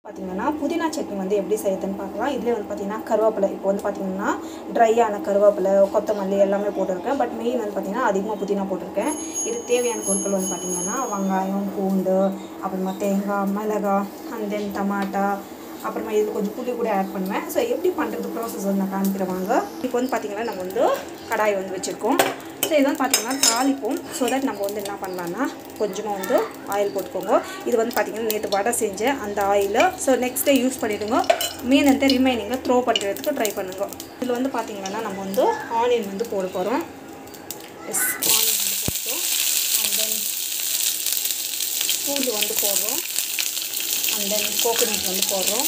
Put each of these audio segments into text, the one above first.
பார்த்தீங்கன்னா புதினா சட்னி வந்து எப்படி செய்யுதுன்னு பார்க்கலாம் இதுலேயே வந்து பார்த்தீங்கன்னா கருவேப்பிலை இப்போ வந்து பார்த்தீங்கன்னா ட்ரையான கருவேப்பிலை கொத்தமல்லி எல்லாமே போட்டிருக்கேன் பட் மெயின் வந்து பார்த்தீங்கன்னா அதிகமாக புதினா போட்டிருக்கேன் இதுக்கு தேவையான பொருட்கள் வந்து பார்த்தீங்கன்னா வெங்காயம் பூண்டு அப்புறமா தேங்காய் மிளகாய் அண்ட் தென் டமாட்டா அப்புறமா இது கொஞ்சம் புளி கூட ஆட் பண்ணுவேன் ஸோ எப்படி பண்ணுறது ப்ராசஸ் வந்து நான் காமிக்கிறேன் வாங்க இப்போ வந்து பார்த்தீங்கன்னா நம்ம வந்து கடாய் வந்து வச்சுருக்கோம் ஸோ இது வந்து பார்த்தீங்கன்னா தாளிப்போம் ஸோ தட் நம்ம வந்து என்ன பண்ணலான்னா கொஞ்சமாக வந்து ஆயில் போட்டுக்கோங்க இது வந்து பார்த்தீங்கன்னா நேற்று வடை செஞ்ச அந்த ஆயிலை ஸோ நெக்ஸ்ட் டே யூஸ் பண்ணிவிடுங்க மீன் வந்து ரிமைனிங்கை த்ரோ பண்ணுறதுக்கு ட்ரை பண்ணுங்க இதில் வந்து பார்த்தீங்கன்னா நம்ம வந்து ஆனியன் வந்து போட போகிறோம் எஸ் ஆனியன் வந்து போட்டோம் அண்ட் தென் பூண்டு வந்து போடுறோம் அண்ட் தென் கோகோனட் வந்து போடுறோம்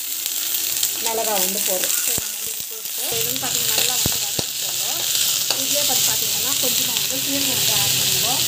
மிளகாய் வந்து போடுறோம் ஸோ நம்ம வந்து போட்டு இது வந்து பார்த்தீங்கன்னா நல்லா வந்து வதக்கிக்கோங்க இதுலேயே பார்த்து பார்த்தீங்கன்னா கொஞ்சமாக வந்து சீரகம் வந்து ஆட் பண்ணுவோம்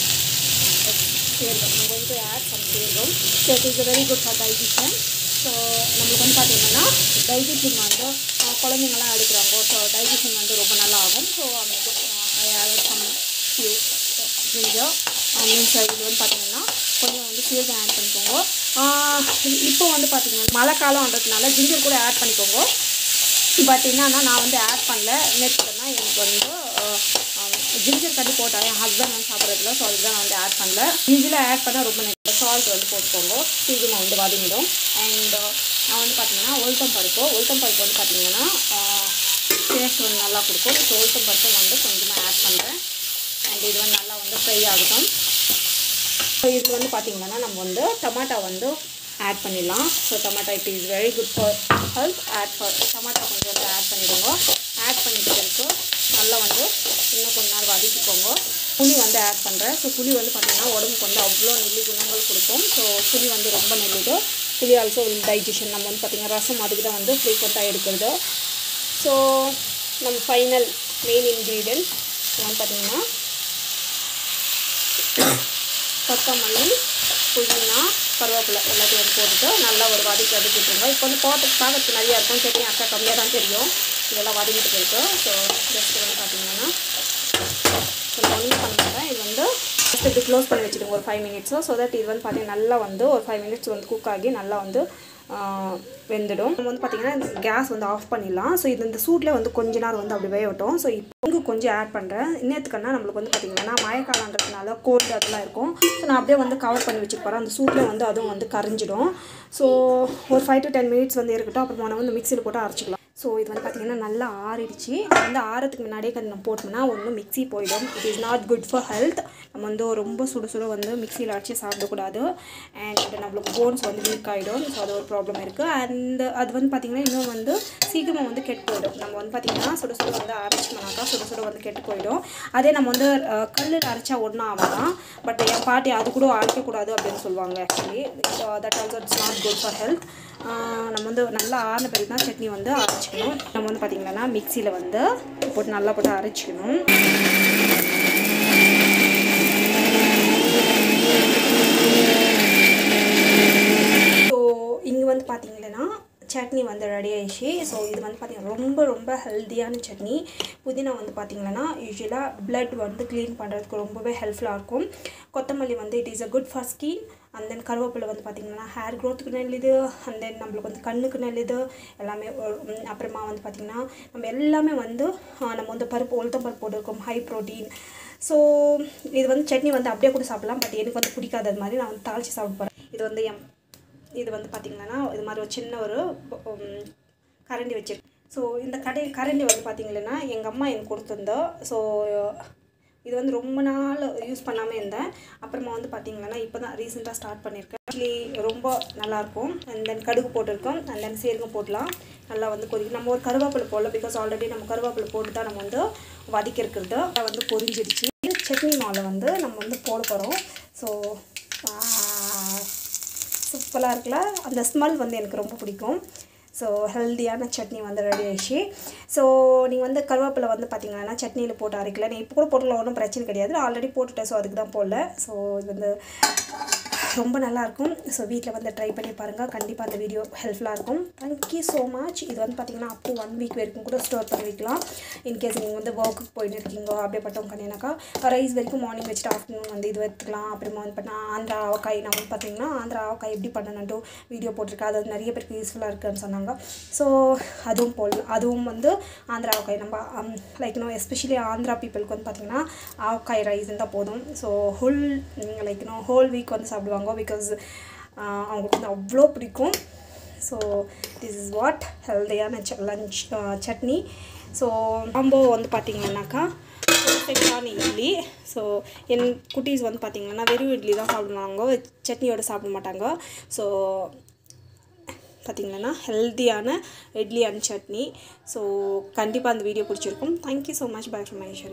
சீரகம் நம்ம வந்து ஆட் பண்ண சீரகம் so it is very good for digestion so நம்மளுக்கு வந்து பார்த்தீங்கன்னா டைஜஷன் வந்து அஹ், குழந்தைங்கலாம் எடுக்கிறாங்க ஸோ டைஜஷன் வந்து ரொம்ப நல்லா ஆகும் ஸோ அந்த சம் ஃபியூ ஜிஞ்சர் மீன்ஸ் இது வந்து பார்த்தீங்கன்னா கொஞ்சம் வந்து சீரகம் ஆட் பண்ணிக்கோங்க ஆஹ் இப்போ வந்து பார்த்தீங்கன்னா மழை காலம்ன்றதுனால ஜிஞ்சர் கூட ஆட் பண்ணிக்கோங்க பட் என்னன்னா நான் வந்து ஆட் பண்ணல நெக்ஸ்ட்னா எனக்கு வந்து ஜிஞ்சர் கட்டி போட்டேன் என் ஹஸ்பண்ட் வந்து சாப்பிட்றதுல ஸோ அதுதான் நான் வந்து ஆட் பண்ணல யூஸ்வலாக ஆட் பண்ணால் ரொம்ப சால்ட் வந்து போட்டுக்கோங்க சீக்கிரமாக வந்து வதங்கிடும் அண்ட் நான் வந்து பார்த்தீங்கன்னா உளுத்தம் பருப்பு உளுத்தம் பருப்பு வந்து பார்த்தீங்கன்னா டேஸ்ட் வந்து நல்லா கொடுக்கும் ஸோ உளுத்தம் பருப்பு வந்து கொஞ்சமாக ஆட் பண்ணுறேன் அண்ட் இது வந்து நல்லா வந்து ஃப்ரை ஆகட்டும் ஸோ இது வந்து பார்த்தீங்கன்னா நம்ம வந்து டமாட்டா வந்து ஆட் பண்ணிடலாம் so tomato it is very good for health add for tomato கொஞ்சம் வந்து ஆட் பண்ணிவிடுங்க ஆட் பண்ணிக்கிறதுக்கு நல்லா வந்து இன்னும் கொஞ்ச நேரம் வதக்கிக்கோங்க புளி வந்து ஆட் பண்ணுறேன் ஸோ புளி வந்து பார்த்தீங்கன்னா உடம்புக்கு வந்து அவ்வளோ நெல்லி குணங்கள் கொடுக்கும் ஸோ புளி வந்து ரொம்ப நெல்லிது புளி ஆல்சோ வில் டைஜஷன் நம்ம வந்து பார்த்திங்கன்னா ரசம் அதுக்கு தான் வந்து ஃப்ரீக்வெண்ட்டாக எடுக்கிறது ஸோ நம்ம ஃபைனல் மெயின் இன்க்ரீடியன்ட் வந்து பார்த்திங்கன்னா கொத்தமல்லி புதினா கருவேப்பிலை எல்லாத்தையும் வந்து போட்டுட்டு நல்லா ஒரு வதக்கி வதக்கிட்டுருங்க இப்போ வந்து போட்டு பார்க்கறதுக்கு நிறையா இருக்கும் சட்னி அக்கா கம்மியாக தான் தெரியும் இதெல்லாம் வதக்கிட்டு போயிட்டு ஸோ ஜஸ்ட் வந்து பார்த்தீங்கன்னா கொஞ்சம் ஒன்றுமே பண்ண மாட்டேன் இது வந்து ஜஸ்ட் இப்படி க்ளோஸ் பண்ணி வச்சுடுங்க ஒரு ஃபைவ் மினிட்ஸோ ஸோ தட் இது வந்து பார்த்தீங்கன்னா நல்லா வந்து ஒரு ஃபைவ் மினிட்ஸ் வந்து குக் ஆகி நல்லா வந்து ஆஹ், வெந்துடும் நம்ம வந்து பார்த்தீங்கன்னா கேஸ் வந்து ஆஃப் பண்ணிடலாம் ஸோ இது இந்த சூட்டில் வந்து கொஞ்ச நேரம் வந்து அப்படி வேகட்டும் ஸோ இப்போ இங்கே கொஞ்சம் ஆட் பண்ணுறேன் இன்னத்துக்குன்னா நம்மளுக்கு வந்து பார்த்தீங்கன்னா மழைக்காலன்றதுனால கோல்டு அதெல்லாம் இருக்கும் ஸோ நான் அப்படியே வந்து கவர் பண்ணி வச்சுருப்பேன் அந்த சூட்டில் வந்து அதுவும் வந்து கரைஞ்சிடும் ஸோ ஒரு ஃபைவ் டு டென் மினிட்ஸ் வந்து இருக்கட்டும் அப்புறமா நான் வந்து மிக்சியில் போட்டு அரைச்சிக்கலாம் ஸோ இது வந்து பார்த்திங்கன்னா நல்லா ஆறிடுச்சு இது வந்து ஆறதுக்கு முன்னாடியே கொஞ்சம் நம்ம போட்டோம்னா ஒன்றும் மிக்ஸி போயிடும் it is not good for health நம்ம வந்து ரொம்ப சுட சுட வந்து மிக்சியில் அரைச்சி சாப்பிடக்கூடாது அண்ட் நம்மளுக்கு போன்ஸ் வந்து வீக் ஆகிடும் ஸோ அது ஒரு ப்ராப்ளம் இருக்குது அண்ட் அது வந்து பார்த்திங்கன்னா இன்னும் வந்து சீக்கிரமாக வந்து கெட்டு போயிடும் நம்ம வந்து பார்த்திங்கன்னா சுட சுட வந்து அரைச்சோம்னாக்கா சுட சுட வந்து கெட்டு போயிடும் அதே நம்ம வந்து கல்லில் அரைச்சா ஒன்றும் ஆகலாம் பட் என் பாட்டி அது கூட அரைக்கக்கூடாது அப்படின்னு சொல்லுவாங்க actually that also it's not good for health நம்ம வந்து நல்லா ஆறின பிறகு தான் சட்னி வந்து அரைச்சிக்கணும் நம்ம வந்து பார்த்திங்கன்னா மிக்சியில் வந்து போட்டு நல்லா போட்டு அரைச்சிக்கணும் ஸோ இங்கே வந்து பார்த்தீங்கன்னா சட்னி வந்து ரெடி ஆயிடுச்சு ஸோ இது வந்து பார்த்திங்கன்னா ரொம்ப ரொம்ப ஹெல்த்தியான சட்னி புதினா வந்து பார்த்திங்கன்னா யூஸ்வலாக blood வந்து க்ளீன் பண்ணுறதுக்கு ரொம்பவே ஹெல்ப்ஃபுல்லாக இருக்கும் கொத்தமல்லி வந்து it is a good for skin and then கருவேப்பிலை வந்து பார்த்திங்கன்னா ஹேர் க்ரோத்துக்கு நல்லது அண்ட் தென் நம்மளுக்கு வந்து கண்ணுக்கு நல்லது எல்லாமே ஒரு- உம், அப்புறமா வந்து பார்த்திங்கன்னா நம்ம எல்லாமே வந்து ஆஹ், நம்ம வந்து பருப்பு உளுத்தம் பருப்பு போட்டிருக்கோம் ஹை ப்ரோட்டீன் ஸோ இது வந்து சட்னி வந்து அப்படியே கூட சாப்பிடலாம் பட் எனக்கு வந்து பிடிக்காத மாதிரி நான் வந்து தாளித்து சாப்பிட போகிறேன் இது வந்து என் இது வந்து பார்த்திங்கன்னா இது மாதிரி ஒரு சின்ன ஒரு உம், கரண்டி வச்சிருக்கேன் ஸோ இந்த கடை கரண்டி வந்து பார்த்திங்கன்னா எங்கள் அம்மா எனக்கு கொடுத்துருந்தோ ஸோ இது வந்து ரொம்ப நாள் யூஸ் பண்ணாமல் இருந்தேன் அப்புறமா வந்து பார்த்திங்கன்னா இப்போ தான் ரீசெண்டாக ஸ்டார்ட் பண்ணியிருக்கேன் ஆக்சுவலி ரொம்ப நல்லாயிருக்கும் அண்ட் தென் கடுகு போட்டிருக்கோம் அண்ட் தென் சீரகம் போடலாம் நல்லா வந்து கொதிக்கும் நம்ம ஒரு கருவேப்பிலை போடல பிகாஸ் ஆல்ரெடி நம்ம கருவேப்பிலை போட்டு தான் நம்ம வந்து வதக்கி இருக்கிறது அது வந்து பொரிஞ்சிடுச்சு சட்னி மாவில் வந்து நம்ம வந்து போட போகிறோம் ஸோ சூப்பராக இருக்குல்ல அந்த ஸ்மெல் வந்து எனக்கு ரொம்ப பிடிக்கும் ஸோ ஹெல்த்தியான சட்னி வந்து ரெடி ஆயிடுச்சு ஸோ நீங்கள் வந்து கருவேப்பிலை வந்து பார்த்தீங்கன்னா சட்னியில் போட்டு அரைக்கல நீ இப்போ கூட போட்டல ஒன்றும் பிரச்சனை கிடையாது நான் ஆல்ரெடி போட்டுட்டேன் ஸோ அதுக்கு தான் போடல ஸோ இது வந்து ரொம்ப நல்லாயிருக்கும் ஸோ வீட்டில் வந்து ட்ரை பண்ணி பாருங்கள் கண்டிப்பாக அந்த வீடியோ ஹெல்ப்ஃபுல்லாக இருக்கும் தேங்க்யூ ஸோ மச் இது வந்து பார்த்திங்கன்னா அப் டு ஒன் வீக் வரைக்கும் கூட ஸ்டோர் பண்ணி வைக்கலாம் இன்கேஸ் நீங்கள் வந்து ஒர்க்குக்கு போயிட்டு இருக்கீங்க அப்படிப்பட்டவங்க பண்ணினாக்கா ரைஸ் வரைக்கும் மார்னிங் வச்சுட்டு ஆஃப்டர்நூன் வந்து இது எடுத்துக்கலாம் அப்புறமா வந்து பார்த்தா ஆந்திரா ஆவக்காய் நான் வந்து பார்த்தீங்கன்னா ஆந்திரா ஆவக்காய் எப்படி பண்ணணுன்ட்டு வீடியோ போட்டிருக்கேன் அது வந்து நிறைய பேருக்கு யூஸ்ஃபுல்லாக இருக்குன்னு சொன்னாங்க ஸோ அதுவும் போல் அதுவும் வந்து ஆந்திரா ஆவக்காய் நம்ம லைக் நோ எஸ்பெஷலி ஆந்திரா பீப்புளுக்கு வந்து பார்த்திங்கன்னா ஆவக்காய் ரைஸ் இருந்தால் போதும் so whole like no whole week வந்து சாப்பிடுவாங்க பிகாஸ் அவங்களுக்கு வந்து அவ்வளோ பிடிக்கும் ஸோ திஸ் இஸ் வாட் ஹெல்தியான ச லஞ்ச் சட்னி ஸோ காம்போ வந்து பார்த்திங்கன்னாக்கா பெர்ஃபெக்டான இட்லி ஸோ என் குட்டீஸ் வந்து பார்த்திங்கன்னா வெறும் இட்லி தான் சாப்பிடுவாங்க சட்னியோட சாப்பிட மாட்டாங்க ஸோ பார்த்திங்கன்னா ஹெல்த்தியான இட்லி அண்ட் சட்னி ஸோ கண்டிப்பாக அந்த வீடியோ பிடிச்சிருக்கும் thank you so much bye from Maheswari